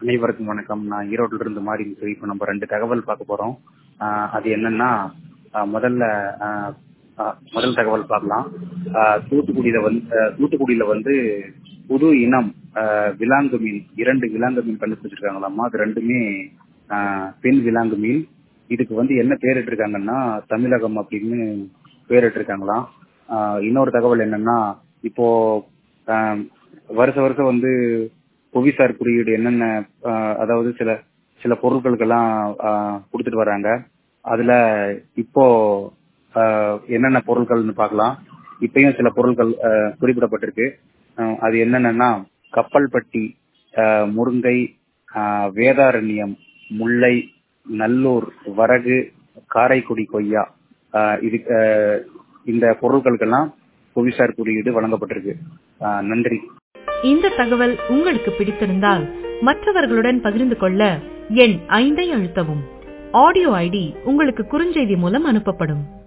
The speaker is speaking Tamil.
அனைவருக்கும் வணக்கம் நான் ஈரோட்டில இருந்து மாறி முத்து. இப்ப நம்ம ரெண்டு தகவல் பார்க்க போறோம் ஆஹ் அது என்னன்னா ஆஹ் முதல்ல ஆஹ் ஆஹ் முதல் தகவல் பார்க்கலாம் ஆஹ் தூத்துக்குடியில வந்து ஆஹ் தூத்துக்குடியில வந்து புது இனம் ஆஹ் விலாங்கு மீன் இரண்டு விலாங்கு மீன் கண்டுபிடிச்சிருக்காங்களாமா அது ரெண்டுமே ஆஹ் பெண் விலாங்கு மீன் இதுக்கு வந்து என்ன பேரிட்டு இருக்காங்கன்னா தமிழகம் அப்படின்னு பேரிட்டு இருக்காங்களாம் ஆஹ் இன்னொரு தகவல் என்னன்னா இப்போ ஆஹ் வருஷ வருஷம் வந்து புவிசார் குறியீடு என்னென்ன ஆஹ் அதாவது சில சில பொருட்களுக்கெல்லாம் ஆஹ் கொடுத்துட்டு வராங்க அதுல இப்போ ஆஹ் என்னென்ன பொருட்கள்னு பார்க்கலாம் இப்பயும் சில பொருட்கள் ஆஹ் குறிப்பிடப்பட்டிருக்கு ஆஹ் அது என்னென்னன்னா கப்பல்பட்டி ஆஹ் முருங்கை ஆஹ் வேதாரண்யம் முல்லை நல்லூர் வரகு காரைக்குடி கொய்யா ஆஹ் இது ஆஹ் இந்த பொருட்களுக்கெல்லாம் புவிசார் குறியீடு வழங்கப்பட்டிருக்கு ஆஹ் நன்றி இந்த தகவல் உங்களுக்கு பிடித்திருந்தால் மற்றவர்களுடன் பகிர்ந்து கொள்ள எண் ஐந்தை அழுத்தவும் ஆடியோ ஐடி உங்களுக்கு குறுஞ்செய்தி மூலம் அனுப்பப்படும்